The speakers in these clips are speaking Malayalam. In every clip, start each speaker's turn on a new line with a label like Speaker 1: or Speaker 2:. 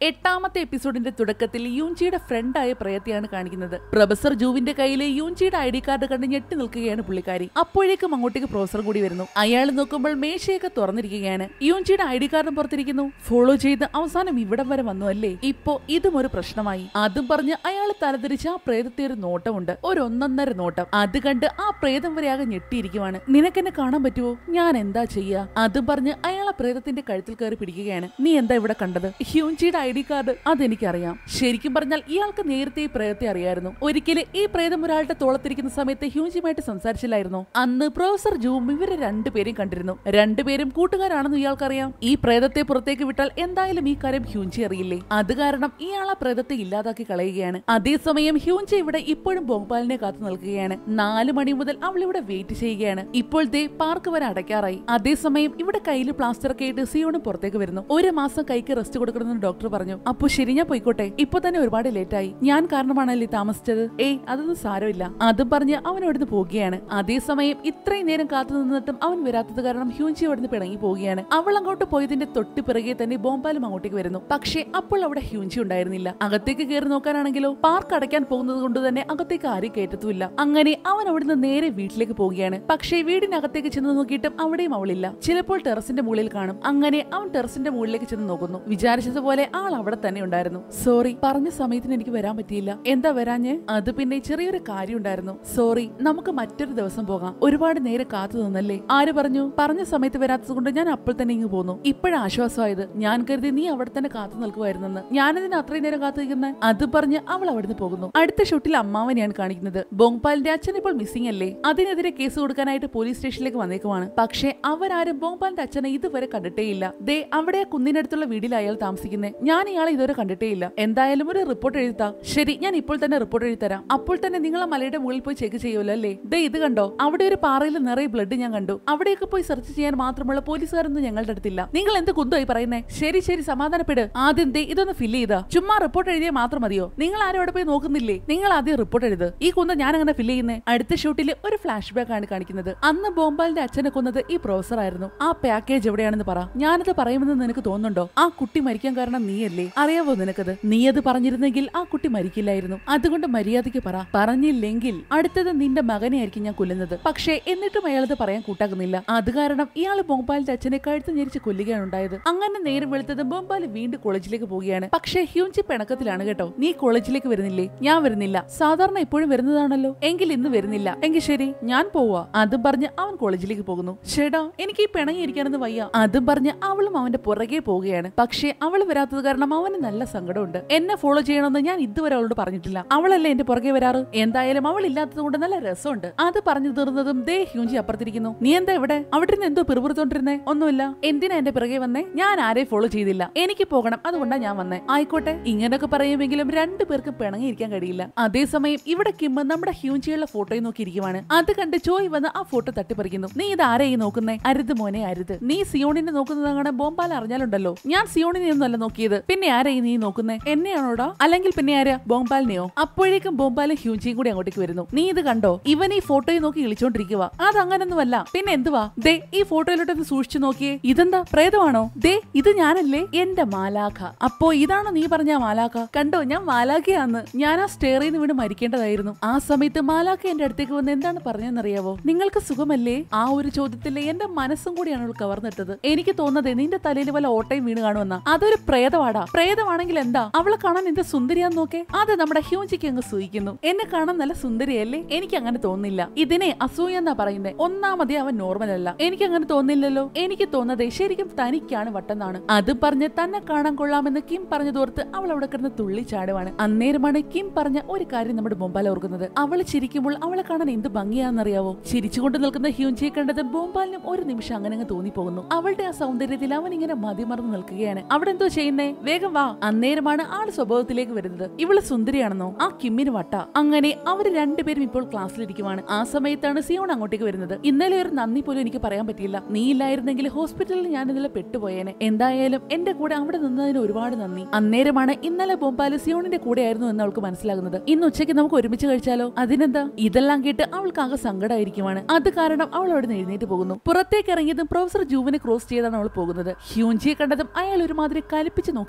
Speaker 1: എട്ടാമത്തെ എപ്പിസോഡിന്റെ തുടക്കത്തിൽ യൂൻജിയുടെ ഫ്രണ്ടായ പ്രയത്തെയാണ് കാണിക്കുന്നത് പ്രൊഫസർ ജൂവിന്റെ കയ്യിലെ യൂൻജിയുടെ ഐ ഡി കാർഡ് കണ്ട് ഞെട്ടി നിൽക്കുകയാണ് പുള്ളിക്കാരി അപ്പോഴേക്കും അങ്ങോട്ടേക്ക് പ്രൊഫസർ കൂടി വരുന്നു അയാൾ നോക്കുമ്പോൾ മേശയൊക്കെ തുറന്നിരിക്കുകയാണ് യൂൻജിയുടെ ഐ ഡി കാർഡും പുറത്തിരിക്കുന്നു ഫോളോ ചെയ്ത് അവസാനം ഇവിടം വരെ വന്നു അല്ലേ ഇപ്പോ ഇതും ഒരു പ്രശ്നമായി അതും പറഞ്ഞ് അയാൾ തലതിരിച്ച് ആ പ്രേതത്തെ ഒരു നോട്ടമുണ്ട് ഒരു ഒന്നൊന്നര നോട്ടം അത് കണ്ട് ആ പ്രേതം വരെ ആകെ ഞെട്ടിയിരിക്കുവാണ് നിനക്കെന്നെ കാണാൻ പറ്റുമോ ഞാൻ എന്താ ചെയ്യാ അതും പറഞ്ഞ് അയാൾ ആ പ്രേതത്തിന്റെ കഴുത്തിൽ കയറി പിടിക്കുകയാണ് നീ എന്താ ഇവിടെ കണ്ടത് ഹ്യൂൻജിയുടെ ഐ ഡി കാർഡ് അതെനിക്കറിയാം ശരിക്കും പറഞ്ഞാൽ ഇയാൾക്ക് നേരത്തെ ഈ പ്രേതത്തെ അറിയായിരുന്നു ഒരിക്കലും ഈ പ്രേതം ഒരാളുടെ തോളത്തിരിക്കുന്ന സമയത്ത് ഹ്യൂൻജിയുമായിട്ട് സംസാരിച്ചില്ലായിരുന്നു അന്ന് പ്രൊഫസർ ജൂം ഇവരെ രണ്ടുപേരും കണ്ടിരുന്നു രണ്ടുപേരും കൂട്ടുകാരാണെന്ന് ഇയാൾക്കറിയാം ഈ പ്രേതത്തെ പുറത്തേക്ക് വിട്ടാൽ എന്തായാലും ഈ കാര്യം ഹ്യൂൻജി അറിയില്ലേ അത് കാരണം ഇയാൾ ആ പ്രേതത്തെ ഇല്ലാതാക്കി കളയുകയാണ് അതേസമയം ഹ്യൂൻജി ഇവിടെ ഇപ്പോഴും ഭോപ്പാലിനെ കാത്തു നിൽക്കുകയാണ് നാല് മണി മുതൽ അവൾ ഇവിടെ വെയിറ്റ് ചെയ്യുകയാണ് ഇപ്പോൾ ദേ പാർക്ക് വരെ അടയ്ക്കാറായി അതേസമയം ഇവിടെ കയ്യിൽ പ്ലാസ്റ്റർ ഒക്കെ ആയിട്ട് സിയോണ് പുറത്തേക്ക് വരുന്നു ഒരു മാസം കൈക്ക് റെസ്റ്റ് കൊടുക്കണമെന്ന് ഡോക്ടർ പറഞ്ഞു അപ്പൊ ശരി ഞാൻ പോയിക്കോട്ടെ ഇപ്പൊ തന്നെ ഒരുപാട് ലേറ്റ് ആയി ഞാൻ കാരണമാണല്ലേ താമസിച്ചത് ഏയ് അതൊന്നും സാരമില്ല അതും പറഞ്ഞ് അവൻ അവിടുന്ന് പോകുകയാണ് അതേസമയം ഇത്രയും നേരം കാത്തു നിന്നിട്ടും അവൻ വരാത്തത് കാരണം ഹ്യൂൻജി അവിടുന്ന് പിണങ്ങി പോവുകയാണ് അവൾ അങ്ങോട്ട് പോയതിന്റെ തൊട്ട് പിറകെ തന്നെ ബോംബാലും അങ്ങോട്ടേക്ക് വരുന്നു പക്ഷേ അപ്പോൾ അവിടെ ഹ്യൂൻജി ഉണ്ടായിരുന്നില്ല അകത്തേക്ക് കയറി നോക്കാനാണെങ്കിലോ പാർക്ക് അടയ്ക്കാൻ പോകുന്നത് കൊണ്ട് തന്നെ അകത്തേക്ക് ആരും കയറ്റത്തുമില്ല അങ്ങനെ അവൻ അവിടുന്ന് നേരെ വീട്ടിലേക്ക് പോവുകയാണ് പക്ഷേ വീടിനകത്തേക്ക് ചെന്ന് നോക്കിയിട്ടും അവിടെയും അവളില്ല ചിലപ്പോൾ ടെറസിന്റെ മുകളിൽ കാണും അങ്ങനെ അവൻ ടെറസിന്റെ മുകളിലേക്ക് ചെന്ന് നോക്കുന്നു വിചാരിച്ചതുപോലെ ആൾ അവിടെ തന്നെ ഉണ്ടായിരുന്നു സോറി പറഞ്ഞ സമയത്തിന് എനിക്ക് വരാൻ പറ്റിയില്ല എന്താ വരാഞ്ഞ് അത് പിന്നെ ചെറിയൊരു കാര്യം ഉണ്ടായിരുന്നു സോറി നമുക്ക് മറ്റൊരു ദിവസം പോകാം ഒരുപാട് നേരെ കാത്തു നിന്നല്ലേ ആര് പറഞ്ഞു പറഞ്ഞ സമയത്ത് വരാത്തത് കൊണ്ട് ഞാൻ അപ്പോൾ തന്നെ ഇങ്ങ് പോന്നു ഇപ്പോഴാ ആശ്വാസമായത് ഞാൻ കരുതി നീ അവിടെ തന്നെ കാത്തു നിൽക്കുമായിരുന്നെന്ന് ഞാനതിന് അത്രയും നേരം കാത്തു നിൽക്കുന്നത് അത് പറഞ്ഞ് അവൾ അവിടുന്ന് പോകുന്നു അടുത്ത ഷൂട്ടിൽ അമ്മാവനെയാണ് കാണിക്കുന്നത് ബോങ്പാലിന്റെ അച്ഛൻ ഇപ്പോൾ മിസ്സിംഗ് അല്ലേ അതിനെതിരെ കേസ് കൊടുക്കാനായിട്ട് പോലീസ് സ്റ്റേഷനിലേക്ക് വന്നേക്കുവാണ് പക്ഷേ അവരാരും ബോങ്പാലിന്റെ അച്ഛനെ ഇതുവരെ കണ്ടിട്ടേയില്ല ദേ അവിടെ ആ കുന്നിനടുത്തുള്ള വീട്ടിൽ അയാൾ താമസിക്കുന്നത് ഞാൻ ഇയാളെ ഇതുവരെ കണ്ടിട്ടേയില്ല എന്തായാലും ഒരു റിപ്പോർട്ട് എഴുതാം ശരി ഞാൻ ഇപ്പോൾ തന്നെ റിപ്പോർട്ട് എഴുതരാം അപ്പോൾ തന്നെ നിങ്ങൾ ആ മലയുടെ മുകളിൽ പോയി ചെക്ക് ചെയ്യുമല്ലോ അല്ലേ ദേ ഇത് കണ്ടോ അവിടെ ഒരു പാറയിൽ നിറയെ ബ്ലഡ് ഞാൻ കണ്ടു അവിടെയൊക്കെ പോയി സെർച്ച് ചെയ്യാൻ മാത്രമുള്ള പോലീസുകാരൊന്നും ഞങ്ങളുടെ അടുത്തില്ല നിങ്ങൾ എന്ത് കുന്തമായി പറയുന്നേ ശരി ശരി സമാധാനപ്പെട് ആദ്യം ദേ ഇതൊന്ന് ഫില്ല് ചെയ്താ ചുമ്മാ റിപ്പോർട്ട് എഴുതിയാൽ മാത്രം മതിയോ നിങ്ങൾ ആരും അവിടെ പോയി നോക്കുന്നില്ലേ നിങ്ങൾ ആദ്യം റിപ്പോർട്ട് എഴുത് ഈ കുന്ത ഞാൻ അങ്ങനെ ഫില്ല് ചെയ്യുന്നേ അടുത്ത ഷൂട്ടിൽ ഒരു ഫ്ലാഷ് ബാക്ക് ആണ് കാണിക്കുന്നത് അന്ന് ബോംബാലിന്റെ അച്ഛനെ കൊന്നത് ഈ പ്രൊഫസർ ആയിരുന്നു ആ പാക്കേജ് എവിടെയാണെന്ന് പറ ഞാനത് പറയുമെന്ന് നിനക്ക് തോന്നുന്നുണ്ടോ ആ കുട്ടി മരിക്കാൻ കാരണം നീയല്ലേ അറിയാവോ നിനക്കത് നീ അത് പറഞ്ഞിരുന്നെങ്കിൽ ആ കുട്ടി മരിക്കില്ലായിരുന്നു അതുകൊണ്ട് മര്യാദയ്ക്ക് പറ പറഞ്ഞില്ലെങ്കിൽ അടുത്തത് നിന്റെ മകനെ ആയിരിക്കും ഞാൻ കൊല്ലുന്നത് പക്ഷേ എന്നിട്ടും അയാളത് പറയാൻ കൂട്ടാക്കുന്നില്ല അത് കാരണം ഇയാൾ ബോംബാലിന്റെ അച്ഛനെ കഴുത്ത് ഞെരിച്ച് കൊല്ലുകയാണ് ഉണ്ടായത് അങ്ങനെ നേരം വെളുത്തത് ബോംബാൽ വീണ്ടും കോളേജിലേക്ക് പോവുകയാണ് പക്ഷേ ഹ്യൂഞ്ചി പിണക്കത്തിലാണ് കേട്ടോ നീ കോളേജിലേക്ക് വരുന്നില്ലേ ഞാൻ വരുന്നില്ല സാധാരണ എപ്പോഴും വരുന്നതാണല്ലോ എങ്കിൽ ഇന്ന് വരുന്നില്ല എങ്കിൽ ശരി ഞാൻ പോവാ അതും പറഞ്ഞ് അവൻ കോളേജിലേക്ക് പോകുന്നു ചേട്ടാ എനിക്ക് ഈ പിണങ്ങിയിരിക്കാനെന്ന് വയ്യ അതും പറഞ്ഞ് അവളും അവന്റെ പുറകെ പോവുകയാണ് പക്ഷേ അവൾ വരാത്തത് കാരണം അവന് നല്ല സങ്കടമുണ്ട് എന്നെ ഫോളോ ചെയ്യണമെന്ന് ഞാൻ ഇതുവരെ അവളോട് പറഞ്ഞിട്ടില്ല അവളല്ലേ എന്റെ പുറകെ വരാറ് എന്തായാലും അവൾ ഇല്ലാത്തത് കൊണ്ട് നല്ല രസമുണ്ട് അത് പറഞ്ഞു തീർന്നതും ദേ ഹ്യൂഞ്ചി അപ്പുറത്തിരിക്കുന്നു നീ എന്താ ഇവിടെ അവിടെ ഇരുന്ന് എന്തോ പിറുപിറുത്തോണ്ടിരുന്നേ ഒന്നുമില്ല എന്തിനാ എന്റെ പിറകെ വന്നേ ഞാൻ ആരെയും ഫോളോ ചെയ്തില്ല എനിക്ക് പോകണം അതുകൊണ്ടാ ഞാൻ വന്നേ ആയിക്കോട്ടെ ഇങ്ങനൊക്കെ പറയുമെങ്കിലും രണ്ടു പേർക്ക് പിണങ്ങിയിരിക്കാൻ കഴിയില്ല അതേസമയം ഇവിടെ കിമ്മ നമ്മുടെ ഹ്യൂഞ്ചിയുള്ള ഫോട്ടോയിൽ നോക്കിയിരിക്കുവാണ് അത് കണ്ട് ചോയ് വന്ന് ആ ഫോട്ടോ തട്ടിപ്പറിക്കുന്നു നീ ഇത് ആരെയും നോക്കുന്നേ അരുത് മോനെ അരുത് നീ സിയോണിനെ നോക്കുന്നതാണ് ബോംബാൽ അറിഞ്ഞാലുണ്ടല്ലോ ഞാൻ സിയോണിനെ ഒന്നല്ല നോക്കിയത് പിന്നെ ആരെയും നീ നോക്കുന്നേ എന്നെയാണോടാ അല്ലെങ്കിൽ പിന്നെ ആരാ ബോംബാലിനെയോ അപ്പോഴേക്കും ബോംബാലും ഹ്യൂജിയും കൂടി അങ്ങോട്ടേക്ക് വരുന്നു നീ ഇത് കണ്ടോ ഇവൻ ഈ ഫോട്ടോയിൽ നോക്കി ഇളിച്ചോണ്ടിരിക്കുക അത് അങ്ങനൊന്നുമല്ല പിന്നെ എന്തുവാ ദേ ഈ ഫോട്ടോയിലോട്ടൊന്ന് സൂക്ഷിച്ചു നോക്കിയേ ഇതെന്താ പ്രേതമാണോ ദേ ഇത് ഞാനല്ലേ എന്റെ മാലാഖ അപ്പോ ഇതാണോ നീ പറഞ്ഞ ആ മാലാഖ കണ്ടോ ഞാൻ മാലാഖയാന്ന് ഞാൻ ആ സ്റ്റേറിൽ നിന്ന് വീണ് മരിക്കേണ്ടതായിരുന്നു ആ സമയത്ത് മാലാഖ എന്റെ അടുത്തേക്ക് വന്ന് എന്താണ് പറഞ്ഞതെന്നറിയാവോ നിങ്ങൾക്ക് സുഖമല്ലേ ആ ഒരു ചോദ്യത്തിൽ എന്റെ മനസ്സും കൂടിയാണ് അവൾ കവർന്നിട്ടത് എനിക്ക് തോന്നുന്നത് നിന്റെ തലയിൽ വല്ല ഓട്ടയും വീണ് കാണുമെന്ന അതൊരു പ്രേതവാടാ പ്രേതമാണെങ്കിൽ എന്താ അവളെ കാണാൻ എന്ത് സുന്ദരിയാന്ന് നോക്കേ അത് നമ്മുടെ ഹ്യൂജിക്ക് അങ്ങ് സൂയിക്കുന്നു എന്നെ കാണാൻ നല്ല സുന്ദരിയല്ലേ എനിക്ക് അങ്ങനെ തോന്നില്ല ഇതിനെ അസൂയ എന്നാ പറയുന്നത് ഒന്നാമതേ അവൻ നോർമൽ അല്ല എനിക്ക് അങ്ങനെ തോന്നില്ലല്ലോ എനിക്ക് തോന്നുന്നത് ശരിക്കും തനിക്കാണ് വട്ടെന്നാണ് അത് പറഞ്ഞ് തന്നെ കാണാൻ കൊള്ളാമെന്ന് കിം പറഞ്ഞതോർത്ത് അവൾ അവിടെ കിടന്ന് തുള്ളി ചാടുവാണ് അന്നേരമാണ് കിം പറഞ്ഞ ഒരു കാര്യം നമ്മുടെ ബോംബാൽ ഓർക്കുന്നത് അവൾ ചിരിക്കുമ്പോൾ അവളെ കാണാൻ എന്ത് ഭംഗിയാണെന്നറിയാവോ ചിരിച്ചുകൊണ്ട് നിൽക്കുന്ന ഹ്യൂൻജിയെ കണ്ടത് ബോംബാലിനും ഒരു നിമിഷം അങ്ങനെ അങ്ങ് തോന്നിപ്പോകുന്നു അവളുടെ ആ സൗന്ദര്യത്തിൽ അവൻ ഇങ്ങനെ മതിമറന്ന് നിൽക്കുകയാണ് അവിടെ എന്തോ ചെയ്യുന്നേ വേഗം വാ അന്നേരമാണ് ആൾ സ്വഭാവത്തിലേക്ക് വരുന്നത് ഇവള് സുന്ദരിയാണെന്നോ ആ കിമ്മിന് വട്ട അങ്ങനെ അവർ രണ്ടുപേരും ഇപ്പോൾ ക്ലാസ്സിലിരിക്കുവാണ് ആ സമയത്താണ് സിയോൺ അങ്ങോട്ടേക്ക് വരുന്നത് ഇന്നലെ ഒരു നന്ദി പോലും എനിക്ക് പറയാൻ പറ്റിയില്ല നീ ഇല്ലായിരുന്നെങ്കിൽ ഹോസ്പിറ്റലിൽ ഞാൻ ഇന്നലെ പെട്ടുപോയേനെ എന്തായാലും എന്റെ കൂടെ അവിടെ നിന്നതിന് ഒരുപാട് നന്ദി അന്നേരമാണ് ഇന്നലെ ബോംബാല് സിയോണിന്റെ കൂടെയായിരുന്നു എന്ന് അവൾക്ക് മനസ്സിലാകുന്നത് ഇന്ന് ഉച്ചയ്ക്ക് നമുക്ക് ഒരുമിച്ച് കഴിച്ചാലോ അതിനെന്താ ഇതെല്ലാം കേട്ട് അവൾക്ക് ആകെ സങ്കടമായിരിക്കുവാണ് അത് കാരണം അവൾ അവിടെ നിന്ന് എഴുന്നേറ്റ് പോകുന്നു പുറത്തേക്ക് ഇറങ്ങിയതും പ്രൊഫസർ ജൂവിനെ ക്രോസ് ചെയ്താണ് അവൾ പോകുന്നത് ഹ്യൂൻജിയെ കണ്ടതും അയാൾ ഒരുമാതിരി കലിപ്പിച്ച് നോക്കി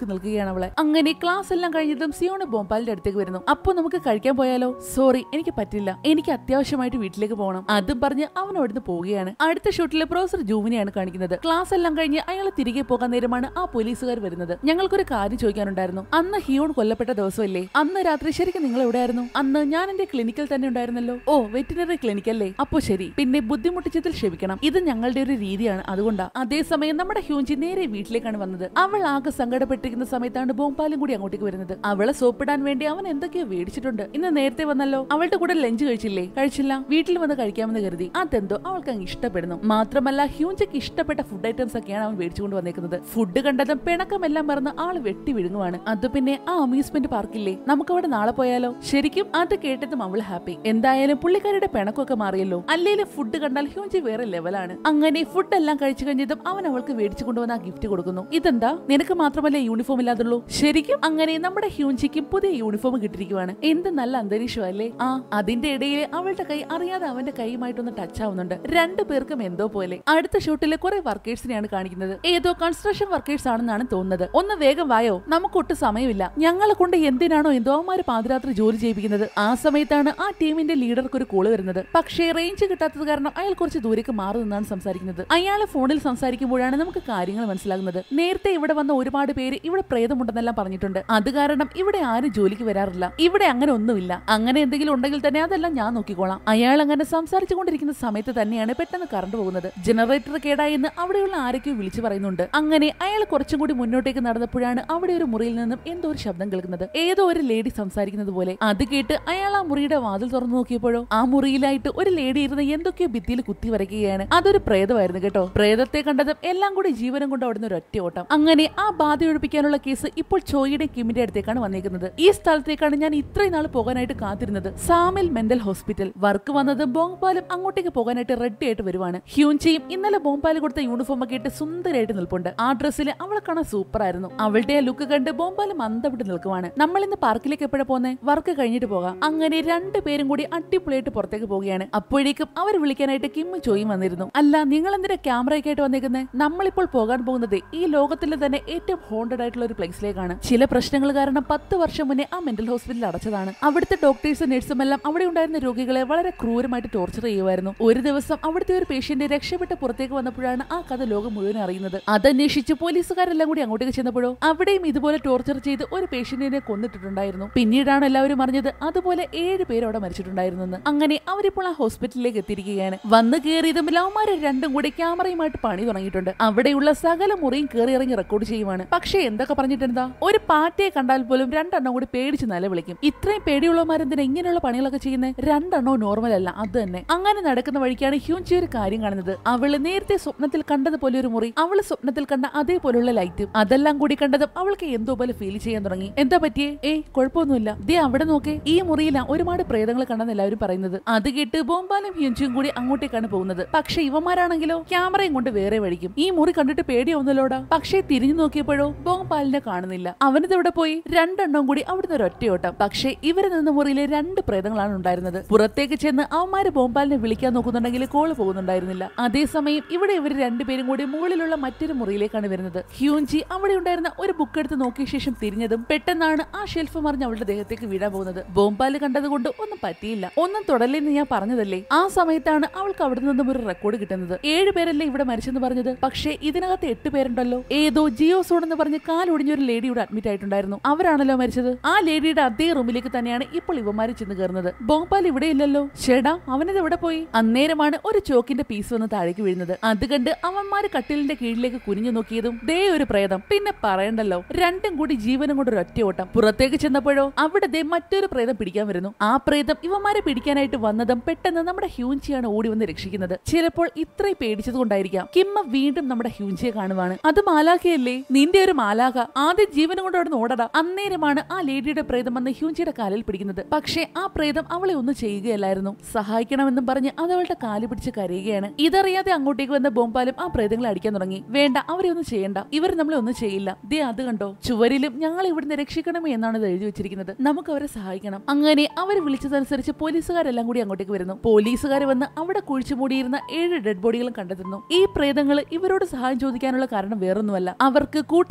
Speaker 1: നോക്കി നിൽക്കുകയാണ് അവളെ അങ്ങനെ ക്ലാസ് എല്ലാം കഴിഞ്ഞതും സിയോണ് ബോംപാലിന്റെ അടുത്തേക്ക് വരുന്നു അപ്പൊ നമുക്ക് കഴിക്കാൻ പോയാലോ സോറി എനിക്ക് പറ്റില്ല എനിക്ക് അത്യാവശ്യമായിട്ട് വീട്ടിലേക്ക് പോകണം അതും പറഞ്ഞ് അവൻ അവിടുന്ന് പോവുകയാണ് അടുത്ത ഷൂട്ടിലെ പ്രൊഫസർ ജൂവിനെയാണ് കാണിക്കുന്നത് ക്ലാസ് എല്ലാം കഴിഞ്ഞ് അയാൾ തിരികെ പോകാൻ നേരമാണ് ആ പോലീസുകാർ വരുന്നത് ഞങ്ങൾക്കൊരു കാര്യം ചോദിക്കാനുണ്ടായിരുന്നു അന്ന് ഹിയോൺ കൊല്ലപ്പെട്ട ദിവസമല്ലേ അന്ന് രാത്രി ശരിക്കും നിങ്ങൾ എവിടെയായിരുന്നു അന്ന് ഞാൻ എന്റെ ക്ലിനിക്കിൽ തന്നെ ഉണ്ടായിരുന്നല്ലോ ഓ വെറ്റിനറി ക്ലിനിക് അല്ലേ അപ്പോ ശരി പിന്നെ ബുദ്ധിമുട്ടിച്ചതിൽ ക്ഷമിക്കണം ഇത് ഞങ്ങളുടെ ഒരു രീതിയാണ് അതുകൊണ്ടാ അതേസമയം നമ്മുടെ ഹ്യൂഞ്ചി നേരെ വീട്ടിലേക്കാണ് വന്നത് അവൾ ആകെ സങ്കടപ്പെട്ടിരിക്കുന്ന സമയത്താണ് ബോംപാലും കൂടി അങ്ങോട്ടേക്ക് വരുന്നത് അവളെ സോപ്പിടാൻ വേണ്ടി അവൻ എന്തൊക്കെയോ മേടിച്ചിട്ടുണ്ട് ഇന്ന് നേരത്തെ വന്നല്ലോ അവളുടെ കൂടെ ലഞ്ച് കഴിച്ചില്ലേ കഴിച്ചില്ല വീട്ടിൽ വന്ന് കഴിക്കാമെന്ന് കരുതി അതെന്തോ അവൾക്ക് അങ്ങ് ഇഷ്ടപ്പെടുന്നു മാത്രമല്ല ഹ്യൂഞ്ചിക്ക് ഇഷ്ടപ്പെട്ട ഫുഡ് ഐറ്റംസ് ഒക്കെയാണ് അവൻ മേടിച്ചുകൊണ്ട് വന്നേക്കുന്നത് ഫുഡ് കണ്ടതും പിണക്കമെല്ലാം മറന്ന് ആള് വെട്ടി വിഴുങ്ങുവാണ് അത് പിന്നെ ആ അമ്യൂസ്മെന്റ് പാർക്കില്ലേ നമുക്ക് അവിടെ നാളെ പോയാലോ ശരിക്കും അത് കേട്ടതും അവൾ ഹാപ്പി എന്തായാലും പുള്ളിക്കാരുടെ പിണക്കമൊക്കെ മാറിയല്ലോ അല്ലേലും ഫുഡ് കണ്ടാൽ ഹ്യൂഞ്ചി വേറെ ലെവലാണ് അങ്ങനെ ഫുഡ് എല്ലാം കഴിച്ചു കഴിഞ്ഞതും അവൻ അവൾക്ക് മേടിച്ചു കൊണ്ടുവന്ന ആ ഗിഫ്റ്റ് കൊടുക്കുന്നു ഇതെന്താ നിനക്ക് മാത്രമല്ലേ യൂണിഫോം ഇല്ലാതുള്ളൂ ശരിക്കും അങ്ങനെ നമ്മുടെ ഹ്യൂഞ്ചിക്കും പുതിയ യൂണിഫോം കിട്ടിയിരിക്കുവാണ് എന്ത് നല്ല അന്തരീക്ഷം അല്ലേ ആ അതിന്റെ ഇടയിൽ അവളുടെ കൈ അറിയാതെ അവന്റെ കൈയുമായിട്ടൊന്ന് ടച്ച് ആവുന്നുണ്ട് രണ്ടു പേർക്കും എന്തോ പോലെ അടുത്ത ഷൂട്ടിലെ കുറെ വർക്കേഴ്സിനെയാണ് കാണിക്കുന്നത് ഏതോ കൺസ്ട്രക്ഷൻ വർക്കേഴ്സ് ആണെന്നാണ് തോന്നുന്നത് ഒന്ന് വേഗം വായോ നമുക്കൊട്ടും സമയമില്ല ഞങ്ങളെ കൊണ്ട് എന്തിനാണോ എന്തോ അവന്മാര് പാതിരാത്രി ജോലി ചെയ്യിപ്പിക്കുന്നത് ആ സമയത്താണ് ആ ടീമിന്റെ ലീഡർക്ക് ഒരു കോള് വരുന്നത് പക്ഷേ റേഞ്ച് കിട്ടാത്തത് കാരണം അയാൾ കുറച്ച് ദൂരേക്ക് മാറി നിന്നാണ് സംസാരിക്കുന്നത് അയാളെ ഫോണിൽ സംസാരിക്കുമ്പോഴാണ് നമുക്ക് കാര്യങ്ങൾ മനസ്സിലാകുന്നത് നേരത്തെ ഇവിടെ വന്ന ഒരുപാട് പേര് ഇവിടെ പ്രേതമുണ്ടെന്നെല്ലാം പറഞ്ഞിട്ടുണ്ട് അത് കാരണം ഇവിടെ ആരും ജോലിക്ക് വരാറില്ല ഇവിടെ അങ്ങനെ ഒന്നുമില്ല അങ്ങനെ എന്തെങ്കിലും ഉണ്ടെങ്കിൽ തന്നെ അതെല്ലാം ഞാൻ നോക്കിക്കോളാം അയാൾ അങ്ങനെ സംസാരിച്ചുകൊണ്ടിരിക്കുന്ന സമയത്ത് തന്നെയാണ് പെട്ടെന്ന് കറണ്ട് പോകുന്നത് ജനറേറ്റർ കേടായെന്ന് അവിടെയുള്ള ആരൊക്കെയോ വിളിച്ചു പറയുന്നുണ്ട് അങ്ങനെ അയാൾ കുറച്ചും കൂടി മുന്നോട്ടേക്ക് നടന്നപ്പോഴാണ് അവിടെ ഒരു മുറിയിൽ നിന്നും എന്തോ ഒരു ശബ്ദം കേൾക്കുന്നത് ഏതോ ഒരു ലേഡി സംസാരിക്കുന്നത് പോലെ അത് കേട്ട് അയാൾ ആ മുറിയുടെ വാതിൽ തുറന്നു നോക്കിയപ്പോഴോ ആ മുറിയിലായിട്ട് ഒരു ലേഡി ഇരുന്ന് എന്തൊക്കെയോ ഭിത്തിയിൽ കുത്തി വരയ്ക്കുകയാണ് അതൊരു പ്രേതമായിരുന്നു കേട്ടോ പ്രേതത്തെ കണ്ടതും എല്ലാം കൂടി ജീവനം കൊണ്ട് അവിടുന്ന് ഒരു ഒറ്റ ഓട്ടം അങ്ങനെ ആ ബാധ ഒഴിപ്പിക്കാനുള്ള കേസ് ഇപ്പോൾ ചോയിയുടെ കിമിന്റെ അടുത്തേക്കാണ് വന്നേക്കുന്നത് ഈ സ്ഥലത്തേക്കാണ് ഞാൻ ഇത്രയും നാൾ പോകാനായിട്ട് കാത്തിരുന്നത് സാമിൽ മെന്റൽ ഹോസ്പിറ്റൽ വർക്ക് വന്നത് ബോംപാലും അങ്ങോട്ടേക്ക് പോകാനായിട്ട് റെഡി ആയിട്ട് വരുവാണ് ഹ്യൂൻചയും ഇന്നലെ ബോംപാല് കൊടുത്ത യൂണിഫോം ഒക്കെ ഇട്ട് സുന്ദരമായിട്ട് നിൽപ്പുണ്ട് ആ ഡ്രസ്സിൽ അവളെ കാണാൻ സൂപ്പർ ആയിരുന്നു അവളുടെ ആ ലുക്ക് കണ്ട് ബോംപാലും അന്തപ്പെട്ട് നിൽക്കുവാണ് നമ്മൾ ഇന്ന് പാർക്കിലേക്ക് എപ്പോഴാ പോന്നെ വർക്ക് കഴിഞ്ഞിട്ട് പോകാം അങ്ങനെ രണ്ടു പേരും കൂടി അടിപൊളിയായിട്ട് പുറത്തേക്ക് പോവുകയാണ് അപ്പോഴേക്കും അവർ വിളിക്കാനായിട്ട് കിമ്മ് ചോയും വന്നിരുന്നു അല്ല നിങ്ങൾ എന്തിനാ ക്യാമറയൊക്കെ ആയിട്ട് വന്നേക്കുന്നത് നമ്മളിപ്പോൾ പോകാൻ പോകുന്നത് ഈ ലോകത്തിലെ തന്നെ ഏറ്റവും ഹോണ്ടഡ് ആയിട്ടുള്ള ഒരു പ്ലേസിലേക്കാണ് ചില പ്രശ്നങ്ങൾ കാരണം പത്ത് വർഷം മുന്നേ ആ മെന്റൽ ഹോസ്പിറ്റലിൽ അടച്ചതാണ് അവിടുത്തെ ഡോക്ടേഴ്സും നഴ്സും എല്ലാം അവിടെ ഉണ്ടായിരുന്ന രോഗികളെ വളരെ ക്രൂരമായിട്ട് ടോർച്ചർ ചെയ്യുമായിരുന്നു ഒരു ദിവസം അവിടുത്തെ ഒരു പേഷ്യന്റ് രക്ഷപ്പെട്ട് പുറത്തേക്ക് വന്നപ്പോഴാണ് ആ കഥ ലോകം മുഴുവൻ അറിയുന്നത് അതന്വേഷിച്ച് പോലീസുകാരെല്ലാം കൂടി അങ്ങോട്ടേക്ക് ചെന്നപ്പോഴോ അവിടെയും ഇതുപോലെ ടോർച്ചർ ചെയ്ത് ഒരു പേഷ്യന്റിനെ കൊന്നിട്ടിട്ടുണ്ടായിരുന്നു പിന്നീടാണ് എല്ലാവരും അറിഞ്ഞത് അതുപോലെ ഏഴ് പേര് അവിടെ മരിച്ചിട്ടുണ്ടായിരുന്നു അങ്ങനെ അവരിപ്പോൾ ആ ഹോസ്പിറ്റലിലേക്ക് എത്തിയിരിക്കുകയാണ് വന്ന് കയറിയതും ലവന്മാര് രണ്ടും കൂടി ക്യാമറയുമായിട്ട് പണി തുടങ്ങിയിട്ടുണ്ട് അവിടെയുള്ള സകല മുറിയും കയറി ഇറങ്ങി റെക്കോർഡ് ചെയ്യുവാണ് പക്ഷേ എന്തൊക്കെ പറഞ്ഞിട്ടെന്താ ഒരു പാറ്റയെ കണ്ടാൽ പോലും രണ്ടെണ്ണം കൂടി പേടിച്ച് നിലവിളിക്കും ഇത്രയും പേടിയുള്ളവന്മാരെന്തിനാ ഇങ്ങനെയുള്ള പണികളൊക്കെ ചെയ്യുന്നത് രണ്ടെണ്ണവും നോർമൽ അല്ല അത് തന്നെ അങ്ങനെ നടക്കുന്ന വഴിക്കാണ് ഹ്യൂൻചി ഒരു കാര്യം കാണുന്നത് അവള് നേരത്തെ സ്വപ്നത്തിൽ കണ്ടതുപോലെ ഒരു മുറി അവള് സ്വപ്നത്തിൽ കണ്ട അതേപോലുള്ള ലൈറ്റും അതെല്ലാം കൂടി കണ്ടതും അവൾക്ക് എന്തോ പോലെ ഫീൽ ചെയ്യാൻ തുടങ്ങി എന്താ പറ്റിയേ ഏയ് കുഴപ്പമൊന്നുമില്ല ദേ അവിടെ നോക്കേ ഈ മുറിയില ഒരുപാട് പ്രേതങ്ങൾ കണ്ടെന്ന് എല്ലാവരും പറയുന്നത് അത് കേട്ട് ബോംബാലും ഹ്യുൻചും കൂടി അങ്ങോട്ടേക്കാണ് പോകുന്നത് പക്ഷെ ഇവന്മാരാണെങ്കിലോ ക്യാമറയും കൊണ്ട് വേറെ വഴിക്കും ഈ മുറി കണ്ടിട്ട് പേടിയാവുന്നല്ലോടാ പക്ഷേ തിരിഞ്ഞു നോക്കിയപ്പോഴോ ബോംബാലിനെ കാണുന്നില്ല അവനത് ഇവിടെ പോയി രണ്ടെണ്ണം കൂടി അവിടുന്ന് ഒരു ഒറ്റയോട്ടം പക്ഷേ ഇവര് നിന്ന മുറിയിലെ രണ്ട് പ്രേതങ്ങളാണ് ഉണ്ടായിരുന്നത് പുറത്തേക്ക് ചെന്ന് അവന്മാര് ബോംബാലിനെ വിളിക്കാൻ നോക്കുന്നുണ്ടെങ്കിൽ കോള് പോകുന്നുണ്ടായിരുന്നില്ല അതേസമയം ഇവിടെ ഇവർ രണ്ടുപേരും കൂടി മുകളിലുള്ള മറ്റൊരു മുറിയിലേക്കാണ് വരുന്നത് ഹ്യൂൻജി അവിടെ ഉണ്ടായിരുന്ന ഒരു ബുക്ക് എടുത്ത് നോക്കിയ ശേഷം തിരിഞ്ഞതും പെട്ടെന്നാണ് ആ ഷെൽഫ് മറിഞ്ഞ് അവളുടെ ദേഹത്തേക്ക് വീഴാൻ പോകുന്നത് ബോംബാല് കണ്ടതുകൊണ്ട് ഒന്നും പറ്റിയില്ല ഒന്നും തുടലെന്ന് ഞാൻ പറഞ്ഞതല്ലേ ആ സമയത്താണ് അവൾക്ക് അവിടെ നിന്നും ഒരു റെക്കോർഡ് കിട്ടുന്നത് ഏഴ് പേരല്ലേ ഇവിടെ മരിച്ചെന്ന് പറഞ്ഞത് പക്ഷേ ഇതിനകത്ത് എട്ട് പേരുണ്ടല്ലോ ഏതോ ജിയോ സോൺ എന്ന് പറഞ്ഞ് കാലൊടിഞ്ഞ ഒരു ലേഡി ഇവിടെ അഡ്മിറ്റ് ആയിട്ടുണ്ടായിരുന്നു അവരാണല്ലോ മരിച്ചത് ആ ലേഡിയുടെ അതേ റൂമിലേക്ക് തന്നെയാണ് ഇപ്പോൾ ഇവന്മാര് ചെന്ന് കയറുന്നത് ബോംബാൽ ഇവിടെ ഇല്ലല്ലോ ചേടാ അവനത് എവിടെ പോയി അന്നേരമാണ് ഒരു ചോക്കിന്റെ പീസ് വന്ന് താഴേക്ക് വീഴുന്നത് അത് കണ്ട് അവന്മാര് കട്ടിലിന്റെ കീഴിലേക്ക് കുനിഞ്ഞു നോക്കിയതും ദേ ഒരു പ്രേതം പിന്നെ പറയണ്ടല്ലോ രണ്ടും കൂടി ജീവനും കൊണ്ട് ഒരു ഒറ്റ ഓട്ടം പുറത്തേക്ക് ചെന്നപ്പോഴോ അവിടെ ദേ മറ്റൊരു പ്രേതം പിടിക്കാൻ വരുന്നു ആ പ്രേതം ഇവന്മാരെ പിടിക്കാനായിട്ട് വന്നതും പെട്ടെന്ന് നമ്മുടെ ഹ്യൂൻചിയാണ് ഓടി വന്ന് രക്ഷിക്കുന്നത് ചിലപ്പോൾ ഇത്രയും പേടിച്ചത് കൊണ്ടായിരിക്കാം കിമ്മ വീണ്ടും നമ്മുടെ ഹ്യൂൻചിയെ കാണുവാണ് അത് മാലാഖയല്ലേ നിന്റെ ഒരു മാലാഖ ആദ്യം ജീവനും കൊണ്ട് അവിടെ ഓടടാ അന്നേരമാണ് ആ ലേഡിയുടെ പ്രേതം വന്ന് ഹ്യൂൻചിയുടെ കാലിൽ പിടിക്കുന്നത് പക്ഷേ ആ പ്രേതം അവളെ ഒന്നും ചെയ്യുകയല്ലായിരുന്നു സഹായിക്കണമെന്നും പറഞ്ഞ് അത് അവളുടെ കാല് പിടിച്ച് കരയുകയാണ് ഇതറിയാതെ അങ്ങോട്ടേക്ക് വന്ന ബോംബാലും ആ പ്രേതങ്ങളെ അടിക്കാൻ തുടങ്ങി വേണ്ട അവരെ ഒന്നും ചെയ്യണ്ട ഇവർ നമ്മളെ ഒന്നും ചെയ്യില്ല ദേ അത് കണ്ടോ ചുവരിലും ഞങ്ങൾ ഇവിടുന്ന് രക്ഷിക്കണമേ എന്നാണ് ഇത് എഴുതി വെച്ചിരിക്കുന്നത് നമുക്ക് അവരെ സഹായിക്കണം അങ്ങനെ അവർ വിളിച്ചതനുസരിച്ച് പോലീസുകാരെല്ലാം കൂടി അങ്ങോട്ടേക്ക് വരുന്നു പോലീസുകാർ വന്ന് അവിടെ കുഴിച്ചു മൂടിയിരുന്ന ഏഴ് ഡെഡ് ബോഡികളും കണ്ടെത്തുന്നു ഈ പ്രേതങ്ങൾ ഇവരോട് സഹായം ചോദിക്കാനുള്ള കാരണം വേറൊന്നുമല്ല അവർക്ക് കൂട്ടുകാരോ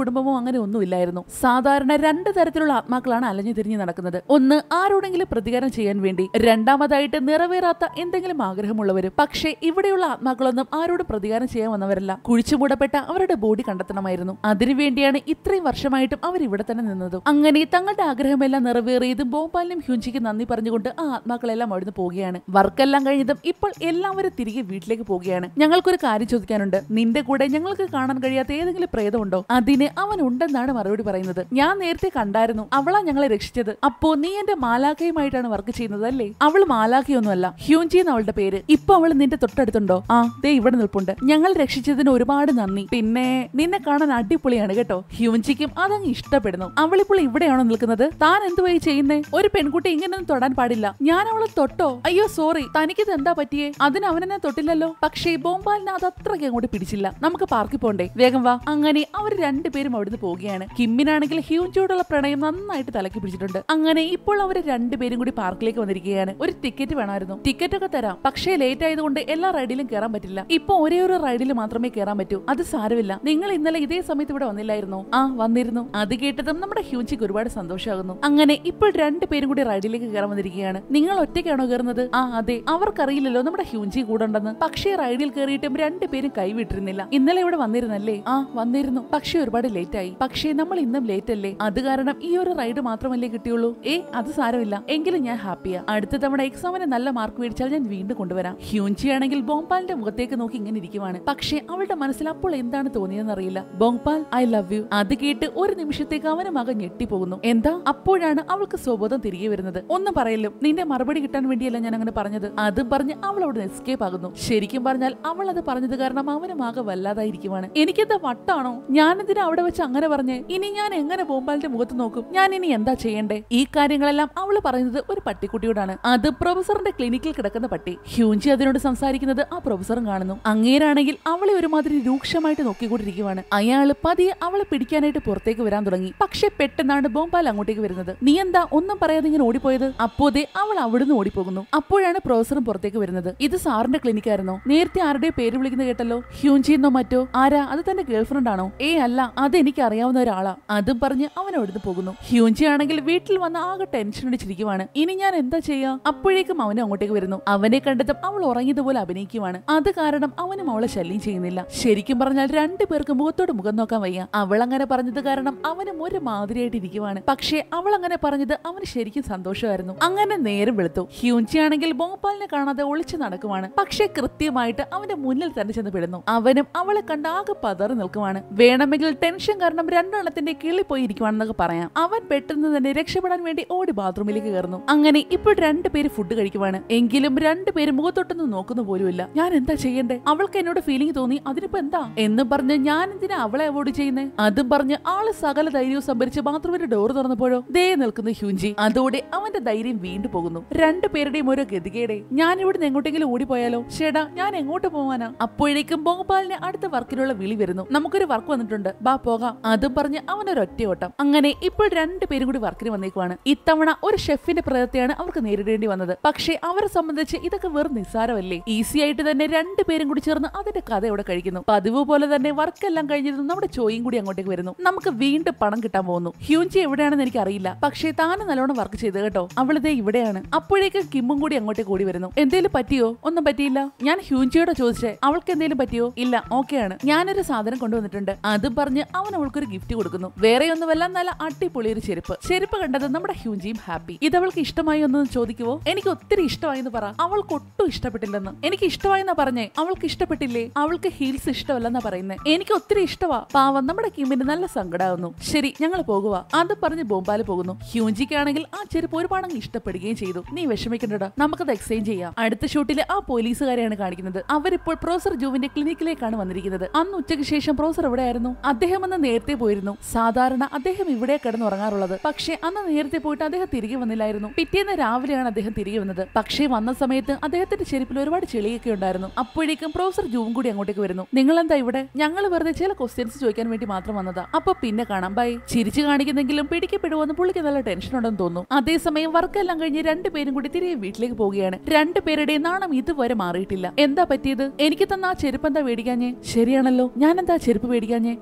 Speaker 1: കുടുംബമോ അങ്ങനെ ഒന്നുമില്ലായിരുന്നു സാധാരണ രണ്ട് തരത്തിലുള്ള ആത്മാക്കളാണ് അലഞ്ഞു തിരിഞ്ഞു നടക്കുന്നത് ഒന്ന് ആരോടെങ്കിലും പ്രതികാരം ചെയ്യാൻ വേണ്ടി രണ്ടാമതായിട്ട് നിറവേറാത്ത എന്തെങ്കിലും ആഗ്രഹമുള്ളവരും പക്ഷേ ഇവിടെയുള്ള ആത്മാക്കളൊന്നും ആരോടും പ്രതികാരം ചെയ്യാൻ വന്നവരല്ല കുഴിച്ചുമൂടപ്പെട്ട അവരുടെ ബോഡി കണ്ടെത്തണമായിരുന്നു അതിനുവേണ്ടിയാണ് ഇത്രയും വർഷമായിട്ടും അവർ ഇവിടെ തന്നെ നിന്നതും അങ്ങനെ തങ്ങളുടെ ആഗ്രഹമെല്ലാം നിറവേറിയതും ബോംബാലിനും ഹ്യൂഞ്ചിക്ക് നന്ദി പറഞ്ഞുകൊണ്ട് ആ ആത്മാക്കളെല്ലാം അവിടുന്ന് പോവുകയാണ് വർക്കെല്ലാം കഴിഞ്ഞതും ഇപ്പോൾ എല്ലാവരും തിരികെ വീട്ടിലേക്ക് പോവുകയാണ് ഞങ്ങൾക്കൊരു കാര്യം ചോദിക്കാനുണ്ട് നിന്റെ കൂടെ ഞങ്ങൾക്ക് കാണാൻ കഴിയാത്ത ഏതെങ്കിലും പ്രേതമുണ്ടോ അതിന് അവൻ ഉണ്ടെന്നാണ് മറുപടി പറയുന്നത് ഞാൻ നേരത്തെ കണ്ടായിരുന്നു അവളാ ഞങ്ങളെ രക്ഷിച്ചത് അപ്പോ നീ എന്റെ മാലാഖയുമായിട്ടാണ് വർക്ക് ചെയ്യുന്നത് അല്ലേ അവൾ മാലാഖയൊന്നുമല്ല ഹ്യൂഞ്ചി എന്ന് അവളുടെ പേര് ഇപ്പൊ അവൾ നിന്റെ തൊട്ടടുത്തുണ്ടോ ആ ദേ ഇവിടെ നിൽപ്പുണ്ട് ഞങ്ങൾ രക്ഷിച്ചതിന് ഒരുപാട് നന്ദി പിന്നെ നിന്നെ കാണാൻ അടിപൊളിയാണ് കേട്ടോ ഹ്യൂഞ്ചിക്കും അതങ്ങ് ഇഷ്ടപ്പെടുന്നു അവളിപ്പോൾ ഇവിടെയാണോ നിൽക്കുന്നത് താൻ എന്തുവായി ചെയ്യുന്നേ ഒരു പെൺകുട്ടി ഇങ്ങനെയൊന്നും തൊടാൻ പാടില്ല ഞാൻ അവളെ തൊട്ടോ അയ്യോ സോറി തനിക്കിത് എന്താ പറ്റിയേ അതിന് അവനെന്നെ തൊട്ടില്ലല്ലോ പക്ഷേ ബോംബാലിന് അത് അത്രയ്ക്ക് അങ്ങോട്ട് പിടിച്ചില്ല നമുക്ക് പാർക്കിൽ പോണ്ടേ വേഗം വാ അങ്ങനെ അവർ രണ്ടുപേരും അവിടുന്ന് പോവുകയാണ് കിമ്മിനാണെങ്കിൽ ഹ്യൂഞ്ചോടുള്ള പ്രണയം നന്നായിട്ട് തലക്കി പിടിച്ചിട്ടുണ്ട് അങ്ങനെ ഇപ്പോൾ അവർ രണ്ടുപേരും കൂടി പാർക്കിലേക്ക് വന്നിരിക്കുകയാണ് ഒരു ടിക്കറ്റ് വേണമായിരുന്നു ടിക്കറ്റ് ഒക്കെ തരാം പക്ഷേ ലേറ്റ് ആയതുകൊണ്ട് എല്ലാ റൈഡിലും കയറാൻ പറ്റില്ല ഇപ്പൊ ഒരേ ഒരു റൈഡിൽ മാത്രമേ കയറാൻ പറ്റൂ അത് സാരമില്ല നിങ്ങൾ ഇന്നലെ ഇതേ സമയത്ത് ഇവിടെ വന്നില്ലായിരുന്നോ ആ വന്നിരുന്നു അത് കേട്ടതും നമ്മുടെ ഹ്യൂഞ്ചിക്ക് ഒരുപാട് സന്തോഷമാകുന്നു അങ്ങനെ ഇപ്പോൾ രണ്ടുപേരും കൂടി റൈഡിലേക്ക് കയറാൻ വന്നിരിക്കുകയാണ് നിങ്ങൾ ഒറ്റയ്ക്കാണോ കയറുന്നത് ആ അതെ അവർക്കറിയില്ലല്ലോ നമ്മുടെ ഹ്യൂഞ്ചി കൂടെ ഉണ്ടെന്ന് പക്ഷേ റൈഡിൽ കയറിയിട്ടും രണ്ടുപേരും കൈവിട്ടിരുന്നില്ല ഇന്നലെ ഇവിടെ വന്നിരുന്നല്ലേ ആ വന്നിരുന്നു പക്ഷേ ഒരുപാട് ലേറ്റ് ആയി പക്ഷേ നമ്മൾ ഇന്നും ലേറ്റ് അല്ലേ അത് കാരണം ഈ ഒരു റൈഡ് മാത്രമല്ലേ കിട്ടിയുള്ളൂ ഏ അത് സാരമില്ല എങ്കിലും ഞാൻ ഹാപ്പിയാ അടുത്ത തവണ എക്സാമിന് നല്ല മാർക്ക് മേടിച്ചാൽ ഞാൻ വീണ്ടും കൊണ്ടുവരാം ഹ്യൂഞ്ചി ആണെങ്കിൽ ബോംപാലിന്റെ മുഖത്തേക്ക് നോക്കി ഇങ്ങനെ ഇരിക്കുവാണ് പക്ഷേ അവളുടെ മനസ്സിൽ അപ്പോൾ എന്താണ് തോന്നിയെന്ന് അറിയില്ല ബോംപാൽ ഐ ലവ് യു അത് കേട്ട് ഒരു നിമിഷത്തേക്ക് അവന് മകൻ ഞെട്ടിപ്പോകുന്നു എന്താ അപ്പോഴാണ് അവൾക്ക് സ്വബോധം തിരികെ വരുന്നത് ഒന്നും പറയല്ലോ നിന്റെ മറുപടി കിട്ടാൻ വേണ്ടിയല്ല ഞാൻ അങ്ങനെ പറഞ്ഞത് അതും പറഞ്ഞ് അവൾ അവിടെ എസ്കേപ്പ് ആകുന്നു ശരിക്കും പറഞ്ഞാൽ അവൾ അത് പറഞ്ഞത് കാരണം അവനും ആകെ വല്ലാതായിരിക്കുവാണ് എനിക്കെന്താ വട്ടാണോ ഞാൻ എന്തിനാ അവിടെ വെച്ച് അങ്ങനെ പറഞ്ഞേ ഇനി ഞാൻ എങ്ങനെ ബോംബാലിന്റെ മുഖത്ത് നോക്കും ഞാൻ ഇനി എന്താ ചെയ്യണ്ടേ ഈ കാര്യങ്ങളെല്ലാം അവൾ പറയുന്നത് ഒരു പട്ടിക്കുട്ടിയോടാണ് അത് പ്രൊഫസറിന്റെ ക്ലിനിക്കിൽ കിടക്കുന്ന പട്ടി ഹ്യൂഞ്ചി അതിനോട് സംസാരിക്കുന്നത് ആ പ്രൊഫസറും കാണുന്നു അങ്ങേരാണെങ്കിൽ അവളെ ഒരുമാതിരി രൂക്ഷമായിട്ട് നോക്കിക്കൊണ്ടിരിക്കുവാണ് അയാള് പതിയെ അവളെ പിടിക്കാനായിട്ട് പുറത്തേക്ക് വരാൻ തുടങ്ങി പക്ഷെ പെട്ടെന്നാണ് ബോംബാൽ അങ്ങോട്ടേക്ക് വരുന്നത് നീ എന്താ ഒന്നും പറയാതെ ഇങ്ങനെ ഓടിപ്പോയത് അപ്പോതേ അവൾ അവിടുന്ന് ഓടിപ്പോകുന്നു അപ്പോഴാണ് പ്രൊഫസറും പുറത്തേക്ക് വരുന്നത് ഇത് സാറിന്റെ ക്ലിനിക് ആയിരുന്നോ നേരത്തെ ആരുടെ പേര് വിളിക്കുന്നത് കേട്ടല്ലോ ഹ്യൂഞ്ചി എന്നോ മറ്റോ ആരാ അത് തന്റെ ഗേൾഫ്രണ്ട് ആണോ ഏ അല്ല അത് എനിക്ക് അറിയാവുന്ന ഒരാളാ അതും പറഞ്ഞ് അവൻ അവിടുന്ന് പോകുന്നു ഹ്യൂഞ്ചി ആണെങ്കിൽ വീട്ടിൽ വന്ന് ആകെ ടെൻഷൻ അടിച്ചിരിക്കുവാണ് ഇനി ഞാൻ എന്താ ചെയ്യാ അപ്പോഴേക്കും അവനും അങ്ങോട്ടേക്ക് വരുന്നു അവനെ കണ്ടതും അവൾ ഉറങ്ങിയതുപോലെ അഭിനയിക്കുവാണ് അത് കാരണം അവനും അവളെ ശല്യം ചെയ്യുന്നില്ല ശരിക്കും പറഞ്ഞാൽ രണ്ടുപേർക്ക് മുഖത്തോട് മുഖം നോക്കാൻ വയ്യ അവൾ അങ്ങനെ പറഞ്ഞത് കാരണം അവനും ഒരു മാതിരിയായിട്ട് ഇരിക്കുവാണ് പക്ഷേ അവൾ അങ്ങനെ പറഞ്ഞത് അവന് ശരിക്കും സന്തോഷമായിരുന്നു അങ്ങനെ നേരം വെളുത്തു ഹ്യൂഞ്ചി ആണെങ്കിൽ ബോപ്പാലിനെ കാണാതെ ഒളിച്ചു നടക്കുവാണ് പക്ഷേ കൃത്യമായിട്ട് അവന്റെ മുന്നിൽ തന്നെ ചെന്ന് പെടുന്നു അവനും അവളെ കണ്ട് ആകെ പതറി നിൽക്കുവാണ് വേണമെങ്കിൽ ടെൻഷൻ കാരണം രണ്ടെണ്ണത്തിന്റെ കിളി പോയി ഇരിക്കുവാണെന്നൊക്കെ പറയാം അവൻ പെട്ടെന്ന് തന്നെ രക്ഷപ്പെടാൻ വേണ്ടി ഓടി ബാത്റൂമിലേക്ക് കയറുന്നു അങ്ങനെ ഇപ്പോൾ രണ്ടുപേര് ഫുഡ് കഴിക്കുവാണ് എങ്കിലും രണ്ടുപേരും മുഖത്തൊട്ടൊന്നും നോക്കുന്നു പോലുമില്ല ഞാൻ എന്താ ചെയ്യണ്ടേ അവൾക്ക് എന്നോട് ഫീലിംഗ് തോന്നി അതിനിപ്പോ എന്താ എന്ന് പറഞ്ഞ് ഞാൻ എന്തിനാ അവളെ അവോയ്ഡ് ചെയ്യുന്നേ അതും പറഞ്ഞ് ആള് സകല ധൈര്യവും സംഭരിച്ച് ബാത്റൂമിന്റെ ഡോർ തുറന്നപ്പോഴോ ദേ നിൽക്കുന്നു ഹ്യൂഞ്ചി അതോടെ അവന്റെ ധൈര്യം വീണ്ടും പോകുന്നു രണ്ടുപേരുടെയും ഓരോ ഗതികേടെ ഞാൻ ഇവിടുന്ന് എങ്ങോട്ടെങ്കിലും ഓടിപ്പോയാലോ ചേടാ ഞാൻ എങ്ങോട്ട് പോവാനാ അപ്പോഴേക്കും ഭോപ്പാലിന് അടുത്ത വർക്കിനുള്ള വിളി വരുന്നു നമുക്കൊരു വർക്ക് വന്നിട്ടുണ്ട് ബാ പോകാം അതും പറഞ്ഞ് അവനൊരു ഒറ്റയോട്ടം അങ്ങനെ ഇപ്പോൾ രണ്ടുപേരും കൂടി വർക്കിന് വന്നേക്കുവാണ് ഇത്തവണ ഒരു ഷെഫിന്റെ പ്രയത്നമാണ് അവർക്ക് നേരിടേണ്ടി വന്നത് പക്ഷേ അവരെ സംബന്ധിച്ച് ഇതൊക്കെ വെറും നിസ്സാരമല്ലേ ഈസി ആയിട്ട് തന്നെ രണ്ടുപേരും കൂടി ചേർന്ന് അതിന്റെ കഥ ഇവിടെ കഴിക്കുന്നു പതിവ് പോലെ തന്നെ വർക്കെല്ലാം കഴിഞ്ഞിരുന്നു നമ്മുടെ ചോയും കൂടി അങ്ങോട്ടേക്ക് വരുന്നു നമുക്ക് വീണ്ടും പണം കിട്ടാൻ പോകുന്നു ഹ്യൂഞ്ചി എവിടെയാണെന്ന് എനിക്ക് അറിയില്ല പക്ഷേ താന് നല്ലോണം വർക്ക് ചെയ്ത് കേട്ടോ അവളിതേ ഇവിടെയാണ് അപ്പോഴേക്കും കിമ്മും കൂടി അങ്ങോട്ടേക്ക് ഓടി വരുന്നു എന്തേലും പറ്റിയോ ഒന്നും പറ്റിയില്ല ഞാൻ ഹ്യൂഞ്ചിയോട് ചോദിച്ചേ അവൾക്ക് എന്തേലും പറ്റിയോ ഇല്ല ഓക്കെയാണ് ഞാനൊരു സാധനം കൊണ്ടുവന്നിട്ടുണ്ട് അതും പറഞ്ഞ് അവൻ അവൾക്കൊരു ഗിഫ്റ്റ് കൊടുക്കുന്നു വേറെ ഒന്നുമല്ല നല്ല അടിപൊളി ഒരു ചെരുപ്പ് ചെരുപ്പ് കണ്ടത് നമ്മുടെ ഹ്യൂഞ്ചിയും ഹാപ്പി ഇത് അവൾക്ക് ഇഷ്ടമായി ഒന്നും ചോദിക്കുവോ എനിക്ക് ഒത്തിരി ഇഷ്ടമായി എന്ന് പറ അവൾക്ക് ഒട്ടും ഇഷ്ടപ്പെട്ടില്ലെന്ന് എനിക്ക് ഇഷ്ടമായെന്നാ പറഞ്ഞേ അവൾക്ക് ഇഷ്ടപ്പെട്ടില്ലേ അവൾക്ക് ഹീൽസ് ഇഷ്ടമല്ലെന്നാ പറയുന്നേ എനിക്ക് ഒത്തിരി ഇഷ്ടമാ പാവം നമ്മുടെ കിമ്മിന് നല്ല സങ്കടാവുന്നു ശരി ഞങ്ങൾ പോകുക അത് പറഞ്ഞ് ബോംബാല് പോകുന്നു ഹ്യൂഞ്ചിക്കാണെങ്കിൽ ആ ചെരുപ്പ് ഒരുപാട് അങ്ങ് ഇഷ്ടപ്പെടുകയും ചെയ്തു നീ വിഷമിക്കണ്ടടാ നമുക്കത് എക്സ്ചേഞ്ച് ചെയ്യാം അടുത്ത ഷൂട്ടിലെ ആ പോലീസുകാരെയാണ് കാണിക്കുന്നത് അവരിപ്പോൾ പ്രൊഫസർ ജൂവിന്റെ ക്ലിനിക്കിലേക്കാണ് വന്നിരിക്കുന്നത് അന്ന് ഉച്ചയ്ക്ക് ശേഷം പ്രൊഫസർ എവിടെയായിരുന്നു അദ്ദേഹം അന്ന് നേരത്തെ പോയിരുന്നു സാധാരണ അദ്ദേഹം ഇവിടെ കിടന്നുറങ്ങാറുള്ളത് പക്ഷേ അന്ന് നേരത്തെ പോയിട്ട് അദ്ദേഹം തിരികെ വന്നില്ലായിരുന്നു പിറ്റേന്ന് രാവിലെയാണ് അദ്ദേഹം തിരികെ വന്നത് പക്ഷേ വന്ന സമയത്ത് അദ്ദേഹത്തിന്റെ ചെരുപ്പിൽ ഒരുപാട് ചെളിയൊക്കെ ഉണ്ടായിരുന്നു അപ്പോഴേക്കും പ്രൊഫസർ ജൂവും കൂടി അങ്ങോട്ടേക്ക് വരുന്നു നിങ്ങൾ എന്താ ഇവിടെ ഞങ്ങൾ വെറുതെ ചില ക്വസ്റ്റ്യൻസ് ചോദിക്കാൻ വേണ്ടി മാത്രം വന്നതാ അപ്പൊ പിന്നെ കാണാം ബൈ ചിരിച്ചു കാണിക്കുന്നെങ്കിലും പിടിക്കപ്പെടുമെന്ന് പുള്ളിക്ക് നല്ല ടെൻഷൻ ഉണ്ടെന്ന് തോന്നുന്നു അതേസമയം വർക്കെല്ലാം കഴിഞ്ഞ് രണ്ടുപേരും കൂടി തിരികെ വീട്ടിലേക്ക് പോവുകയാണ് രണ്ടുപേരുടെയും നാണം ഇതുവരെ മാറിയിട്ടില്ല എന്താ പറ്റിയത് എനിക്ക് തന്ന ആ ചെരുപ്പ് എന്താ മേടിക്കാഞ്ഞേ ശരിയാണല്ലോ ഞാൻ എന്താ ചെരുപ്പ് മേടിക്കാഞ്ഞേ പക്ഷേ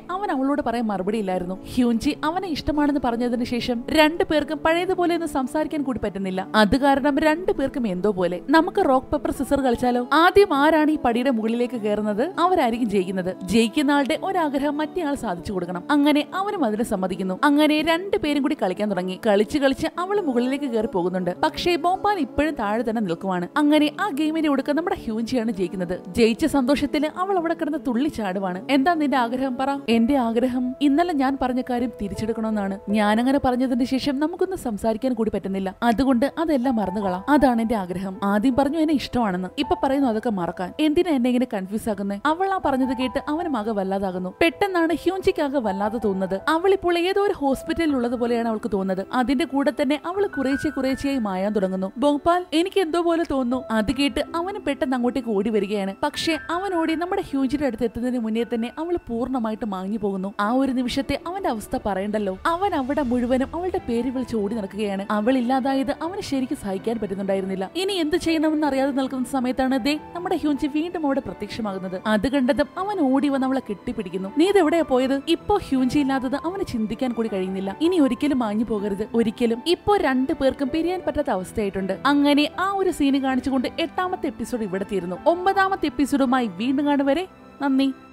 Speaker 1: അവൻ അവളോട് പറയാൻ മറുപടി ഇല്ലായിരുന്നു ഹ്യൂൻജി അവനെ ഇഷ്ടമാണെന്ന് പറഞ്ഞതിന് ശേഷം രണ്ടു പേർക്കും പഴയതുപോലെ ഒന്നും സംസാരിക്കാൻ കൂടി പറ്റുന്നില്ല അത് കാരണം രണ്ടു പേർക്കും എന്തോ പോലെ നമുക്ക് റോക്ക് പേപ്പർ സിസർ കളിച്ചാലോ ആദ്യം ആരാണ് ഈ പടിയുടെ മുകളിലേക്ക് കയറുന്നത് അവരായിരിക്കും ജയിക്കുന്നത് ജയിക്കുന്ന ആളുടെ ഒരാഗ്രഹം മറ്റേ ആൾ സാധിച്ചു കൊടുക്കണം അങ്ങനെ അവനും അതിന് സമ്മതിക്കുന്നു അങ്ങനെ രണ്ടു പേരും കൂടി കളിക്കാൻ തുടങ്ങി കളിച്ച് കളിച്ച് അവൾ മുകളിലേക്ക് കയറി പോകുന്നുണ്ട് പക്ഷേ ബോംബാൻ ഇപ്പോഴും താഴെ തന്നെ നിൽക്കുവാണ് അങ്ങനെ ആ ഗെയിമിന്റെ ഒടുക്കം നമ്മുടെ ഹ്യൂൻജിയാണ് ജയിക്കുന്നത് ജയിച്ച സന്തോഷത്തിൽ അവൾ അവിടെ കിടന്ന് തുള്ളി ചാടുവാണ് എന്താ നിന്റെ ആഗ്രഹം പറ എന്റെ ആഗ്രഹം ഇന്നലെ ഞാൻ പറഞ്ഞ കാര്യം തിരിച്ചെടുക്കണമെന്നാണ് ഞാനങ്ങനെ പറഞ്ഞതിന് ശേഷം നമുക്കൊന്ന് സംസാരിക്കാൻ കൂടി പറ്റുന്നില്ല അതുകൊണ്ട് അതെല്ലാം മറന്നുകളാം അതാണ് എന്റെ ആഗ്രഹം ആദ്യം പറഞ്ഞു എന്നെ ഇഷ്ടമാണെന്ന് ഇപ്പൊ പറയുന്നു അതൊക്കെ മറക്കാൻ എന്തിനാ എന്നെ ഇങ്ങനെ കൺഫ്യൂസ് ആക്കുന്നത് അവൾ ആ പറഞ്ഞത് കേട്ട് അവനും ആകെ വല്ലാതാകുന്നു പെട്ടെന്നാണ് ഹ്യൂൻജിക്കാകെ വല്ലാതെ തോന്നുന്നത് അവൾ ഇപ്പോൾ ഏതോ ഒരു ഹോസ്പിറ്റലിൽ ഉള്ളതുപോലെയാണ് അവൾക്ക് തോന്നുന്നത് അതിന്റെ കൂടെ തന്നെ അവൾ കുറേശ്ശെ കുറേശ്ശെയായി മായാൻ തുടങ്ങുന്നു ബോങ്പാൽ എനിക്ക് എന്തോ പോലെ തോന്നുന്നു അത് കേട്ട് അവനും പെട്ടെന്ന് അങ്ങോട്ടേക്ക് ഓടി വരികയാണ് പക്ഷേ അവൻ ഓടി നമ്മുടെ ഹ്യൂജിന്റെ അടുത്ത് എത്തുന്നതിന് മുന്നേ തന്നെ അവൾ പൂർണ്ണമായിട്ട് മാഞ്ഞു പോകുന്നു ആ ഒരു നിമിഷത്തെ അവന്റെ അവസ്ഥ പറയണ്ടല്ലോ അവൻ അവിടെ മുഴുവനും അവളുടെ പേര് വിളിച്ച് ഓടി നടക്കുകയാണ് അവൾ ഇല്ലാതായത് അവന് ശരിക്കും സഹിക്കാൻ പറ്റുന്നുണ്ടായിരുന്നില്ല ഇനി എന്ത് ചെയ്യണമെന്ന് അറിയാതെ നിൽക്കുന്ന സമയത്താണ് ദേ നമ്മുടെ ഹ്യൂഞ്ചി വീണ്ടും അവിടെ പ്രത്യക്ഷമാകുന്നത് അത് കണ്ടതും അവൻ ഓടി വന്ന് അവളെ കെട്ടിപ്പിടിക്കുന്നു നീ ഇത് എവിടെയാ പോയത് ഇപ്പോ ഹ്യൂഞ്ചി ഇല്ലാത്തത് അവന് ചിന്തിക്കാൻ കൂടി കഴിയുന്നില്ല ഇനി ഒരിക്കലും മാഞ്ഞു പോകരുത് ഒരിക്കലും ഇപ്പോ രണ്ടു പേർക്കും പിരിയാൻ പറ്റാത്ത അവസ്ഥയായിട്ടുണ്ട് അങ്ങനെ ആ ഒരു സീന് കാണിച്ചുകൊണ്ട് എട്ടാമത്തെ എപ്പിസോഡ് ഇവിടെ തീരുന്നു ഒമ്പതാമത്തെ എപ്പിസോഡുമായി വീണ്ടും കാണുവരെ നന്ദി